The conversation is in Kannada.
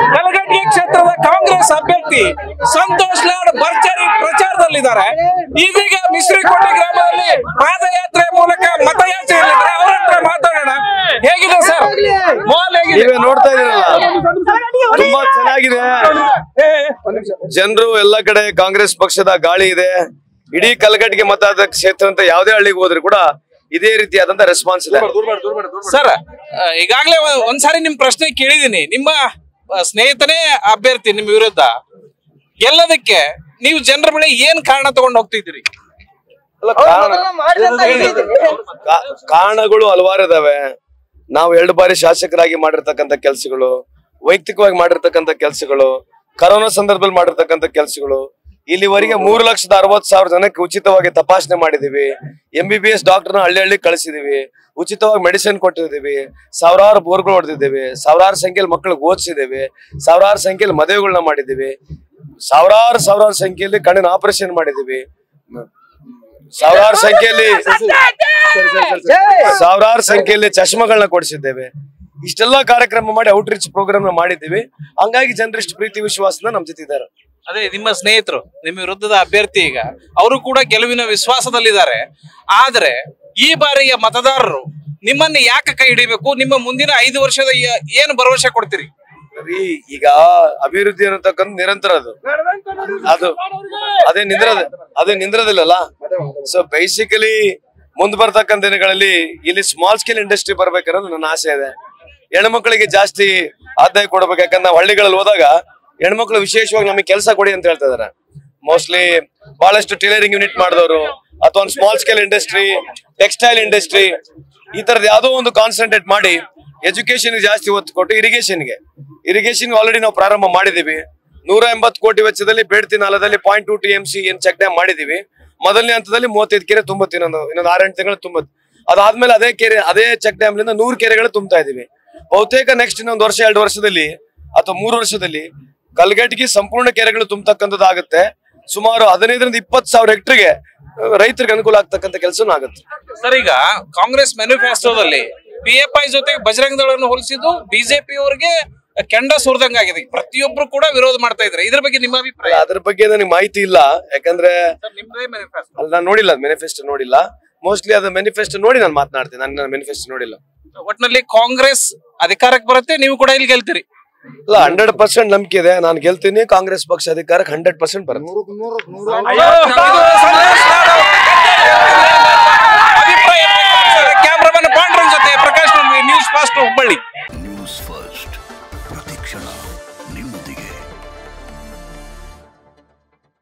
ಕಲಘಟಗಿ ಕ್ಷೇತ್ರದ ಕಾಂಗ್ರೆಸ್ ಅಭ್ಯರ್ಥಿ ಸಂತೋಷ್ ಲಾಡ್ ಭರ್ಜರಿ ಪ್ರಚಾರದಲ್ಲಿದ್ದಾರೆ ಇದೀಗ ಮಿಶ್ರಿಕೋಟೆ ಗ್ರಾಮದಲ್ಲಿ ಪಾದಯಾತ್ರೆ ಮೂಲಕ ಮತಯಾಚನೆಯಲ್ಲಿದ್ದಾರೆ ಅವ್ರ ಹತ್ರ ಮಾತಾಡೋಣ ಹೇಗಿದೆ ಸರ್ ಮಾಲ್ ಹೇಗಿದೆ ನೀವೇ ನೋಡ್ತಾ ಇದೀರಲ್ಲ ತುಂಬಾ ಚೆನ್ನಾಗಿದೆ ಜನರು ಎಲ್ಲ ಕಡೆ ಕಾಂಗ್ರೆಸ್ ಪಕ್ಷದ ಗಾಳಿ ಇದೆ ಇಡೀ ಕಲಗಟ್ಟಿಗೆ ಮತದಾರ ಕ್ಷೇತ್ರ ಅಂತ ಯಾವ್ದೇ ಹಳ್ಳಿಗೆ ಹೋದ್ರು ಕೂಡ ಇದೇ ರೀತಿಯಾದಂತ ರೆಸ್ಪಾನ್ಸ್ ಇದೆ ಸರ್ ಆ, ಈಗಾಗ್ಲೇ ಒಂದ್- ಒಂದ್ಸಾರಿ ನಿಮ್ ಪ್ರಶ್ನೆ ಕೇಳಿದೀನಿ ನಿಮ್ಮ ಆ, ಸ್ನೇಹಿತನೇ ಅಭ್ಯರ್ಥಿ ನಿಮ್ ವಿರುದ್ಧ ಗೆಲ್ಲದಕ್ಕೆ ನೀವು ಜನರ ಬಳಿ ಏನ್ ಕಾರಣ ತಗೊಂಡು ಹೋಗ್ತಿದ್ದೀರಿ ಅಲ್ಲ, ಕಾರಣ ಕಾ- ಕಾರಣಗಳು ಹಲವಾರು ಇದಾವೆ ನಾವು ಎರಡು ಬಾರಿ ಶಾಸಕರಾಗಿ ಮಾಡಿರ್ತಕ್ಕಂಥ ಕೆಲಸಗಳು ವೈಯಕ್ತಿಕವಾಗಿ ಮಾಡಿರ್ತಕ್ಕಂಥ ಕೆಲಸಗಳು ಕರೋನಾ ಸಂದರ್ಭದಲ್ಲಿ ಮಾಡಿರ್ತಕ್ಕಂಥ ಕೆಲಸಗಳು ಇಲ್ಲಿವರೆಗೆ ಮೂರು ಲಕ್ಷದ ಅರವತ್ ಸಾವಿರ ಜನಕ್ಕೆ ಉಚಿತವಾಗಿ ತಪಾಸಣೆ ಮಾಡಿದೀವಿ ಎಂ ಬಿ ಬಿ ಎಸ್ ಡಾಕ್ಟರ್ನ ಹಳ್ಳಿ ಹಳ್ಳಿ ಕಳಿಸಿದೀವಿ ಉಚಿತವಾಗಿ ಮೆಡಿಸಿನ್ ಕೊಟ್ಟಿದ್ದೀವಿ ಸಾವಿರಾರು ಬೋರ್ಗಳು ಹೊಡೆದಿದ್ದೇವೆ ಸಾವಿರಾರು ಸಂಖ್ಯೆಯಲ್ಲಿ ಮಕ್ಕಳಿಗೆ ಓದಿಸಿದ್ದೇವೆ ಸಾವಿರಾರು ಸಂಖ್ಯೆಯಲ್ಲಿ ಮದುವೆಗಳನ್ನ ಮಾಡಿದ್ದೀವಿ ಸಾವಿರಾರು ಸಾವಿರಾರು ಸಂಖ್ಯೆಯಲ್ಲಿ ಕಣ್ಣಿನ ಆಪರೇಷನ್ ಮಾಡಿದ್ದೀವಿ ಸಾವಿರಾರು ಸಂಖ್ಯೆಯಲ್ಲಿ ಸಾವಿರಾರು ಸಂಖ್ಯೆಯಲ್ಲಿ ಚಶ್ಮಗಳನ್ನ ಕೊಡಿಸಿದ್ದೇವೆ ಇಷ್ಟೆಲ್ಲ ಕಾರ್ಯಕ್ರಮ ಮಾಡಿ ಔಟ್ರೀಚ್ ಪ್ರೋಗ್ರಾಮ್ ಮಾಡಿದ್ದೀವಿ ಹಂಗಾಗಿ ಜನರಿಷ್ಟು ಪ್ರೀತಿ ವಿಶ್ವಾಸದಿಂದ ನಮ್ ಜೊತೆ ಇದ್ದಾರೆ ಅದೇ ನಿಮ್ಮ ಸ್ನೇಹಿತರು ನಿಮ್ಮ ವಿರುದ್ಧದ ಅಭ್ಯರ್ಥಿ ಈಗ ಅವರು ಕೂಡ ಗೆಲುವಿನ ವಿಶ್ವಾಸದಲ್ಲಿದ್ದಾರೆ ಆದ್ರೆ ಈ ಬಾರಿಯ ಮತದಾರರು ನಿಮ್ಮನ್ನ ಯಾಕೆ ಕೈ ಹಿಡಿಬೇಕು ನಿಮ್ಮ ಮುಂದಿನ ಐದು ವರ್ಷದ ಯ- ಏನು ಭರವಸೆ ಕೊಡ್ತೀರಿ ರೀ ಈಗ ಅಭಿವೃದ್ಧಿ ಅನ್ನತಕ್ಕಂಥ ನಿರಂತರ ಅದು ಅದು ಅದೇ ನಿಂದ್ರದ ಅದೇ ನಿಂದ್ರದಿಲ್ಲಲ್ಲ ಸೊ ಬೇಸಿಕಲಿ ಮುಂದ್ ಬರ್ತಕ್ಕಂಥ ದಿನಗಳಲ್ಲಿ ಇಲ್ಲಿ ಸ್ಮಾಲ್ ಸ್ಕೇಲ್ ಇಂಡಸ್ಟ್ರಿ ಬರ್ಬೇಕನ್ನೋದು ನನ್ನ ಆಸೆ ಇದೆ ಹೆಣ್ಮಕ್ಳಿಗೆ ಜಾಸ್ತಿ ಆದಾಯ ಕೊಡ್ಬೇಕು ಯಾಕಂದ್ರೆ ನಾವು ಹಳ್ಳಿಗಳಲ್ಲಿ ಹೋದಾಗ ಹೆಣ್ಮಕ್ಳು ವಿಶೇಷವಾಗಿ ನಮಗೆ ಕೆಲಸ ಕೊಡಿ ಅಂತ ಹೇಳ್ತಾ ಇದಾರೆ ಮೋಸ್ಟ್ಲಿ ಬಹಳಷ್ಟು ಟೈಲರಿಂಗ್ ಯೂನಿಟ್ ಮಾಡಿದವರು ಅಥವಾ ಒಂದು small scale industry textile industry ಈ ತರದ್ ಯಾವುದೋ ಒಂದು ಕಾನ್ಸಂಟ್ರೇಟ್ ಮಾಡಿ ಎಜುಕೇಶನ್ ಜಾಸ್ತಿ ಒತ್ತು ಕೊಟ್ಟು ಇರಿಗೇಷನ್ಗೆ ಇರಿಗೇಷನ್ ಆಲ್ರೆಡಿ ನಾವು ಪ್ರಾರಂಭ ಮಾಡಿದೀವಿ ನೂರ ಎಂಬತ್ತು ಕೋಟಿ ವೆಚ್ಚದಲ್ಲಿ ಬೇಡ್ತಿ ನಾಲದಲ್ಲಿ ಪಾಯಿಂಟ್ ಟು ಟಿ ಎಂ ಸಿ ಏನ್ ಚೆಕ್ ಡ್ಯಾಮ್ ಮಾಡಿದೀವಿ ಮೊದಲನೇ ಹಂತದಲ್ಲಿ ಮೂವತ್ತೈದು ಕೆರೆ ತುಂಬುತ್ತೆ ಇನ್ನೊಂದು ಇನ್ನೊಂದು ಆರೆಂಟು ತಿಂಗಳು ತುಂಬುತ್ತೆ ಅದಾದ್ಮೇಲೆ ಅದೇ ಕೆರೆ ಅದೇ ಚೆಕ್ ಡ್ಯಾಮ್ ಲಿಂದ ನೂರು ಕೆರೆಗಳು ತುಂಬುತ್ತಾ ಇದೀವಿ ಬಹುತೇಕ ನೆಕ್ಸ್ಟ್ ಇನ್ನೊಂದು ವರ್ಷ ಎರಡು ವರ್ಷದಲ್ಲಿ ಅಥವಾ ಮೂರು ವರ್ಷದಲ್ಲಿ ಕಲ್ಗಟ್ಟಿಗೆ ಸಂಪೂರ್ಣ ಕೆರೆಗಳು ತುಂಬತಕ್ಕಂಥದ್ದು ಆಗುತ್ತೆ ಸುಮಾರು ಹದಿನೈದರಿಂದ ಇಪ್ಪತ್ತು ಸಾವಿರ ಹೆಕ್ಟರ್ಗೆ ರೈತರಿಗೆ ಅನುಕೂಲ ಆಗ್ತಕ್ಕಂಥ ಕೆಲಸನೂ ಆಗುತ್ತೆ ಸರ್ ಈಗ ಕಾಂಗ್ರೆಸ್ ಮ್ಯಾನಿಫೆಸ್ಟೋದಲ್ಲಿ ಪಿ ಎಫ್ ಐ ಜೊತೆ ಬಜರಂಗ ದಳವನ್ನು ಹೋಲಿಸಿದ್ದು ಬಿಜೆಪಿ ಅವರಿಗೆ ಕೆಂಡ ಸುರಿದಂಗಾಗಿದೆ ಪ್ರತಿಯೊಬ್ರು ಕೂಡ ವಿರೋಧ ಮಾಡ್ತಾ ಇದ್ದಾರೆ ಇದ್ರ ಬಗ್ಗೆ ನಿಮ್ಮ ಅಭಿಪ್ರಾಯ ಅದ್ರ ಬಗ್ಗೆ ನನಗೆ ಮಾಹಿತಿ ಇಲ್ಲ ಯಾಕಂದ್ರೆ ಸರ್, ನಿಮ್ದೇ manifesto. ಅಲ್ಲಿ ನಾನು ನೋಡಿಲ್ಲ ಮೆನಿಫೆಸ್ಟೋ ನೋಡಿಲ್ಲ ಮೋಸ್ಟ್ಲಿ ಅದು ಮೆನಿಫೆಸ್ಟೋ ನೋಡಿ ನಾನು ಮಾತನಾಡ್ತೀನಿ ನನ್ನ ಮೆನಿಫೆಸ್ಟೋ ನೋಡಿಲ್ಲ ಒಟ್ನಲ್ಲಿ ಕಾಂಗ್ರೆಸ್ ಅಧಿಕಾರಕ್ಕೆ ಬರುತ್ತೆ ನೀವು ಕೂಡ ಇಲ್ಲಿ ಗೆಲ್ತೀರಿ ಇಲ್ಲ ಹಂಡ್ರೆಡ್ ಪರ್ಸೆಂಟ್ ನಂಬಿಕೆ ಇದೆ ನಾನು ಗೆಲ್ತೀನಿ ಕಾಂಗ್ರೆಸ್ ಪಕ್ಷ ಅಧಿಕಾರಕ್ಕೆ ಹಂಡ್ರೆಡ್ ಪರ್ಸೆಂಟ್ ಬರುತ್ತೆ ಅಭಿಪ್ರಾಯ ಕ್ಯಾಮ್ರಾಮನ್ ಪಾಂಡ್ರನ್ ಜೊತೆ Prakash news fast Hubballi news first ಪ್ರತಿಕ್ಷಣ ನಿಮ್ಮೊಂದಿಗೆ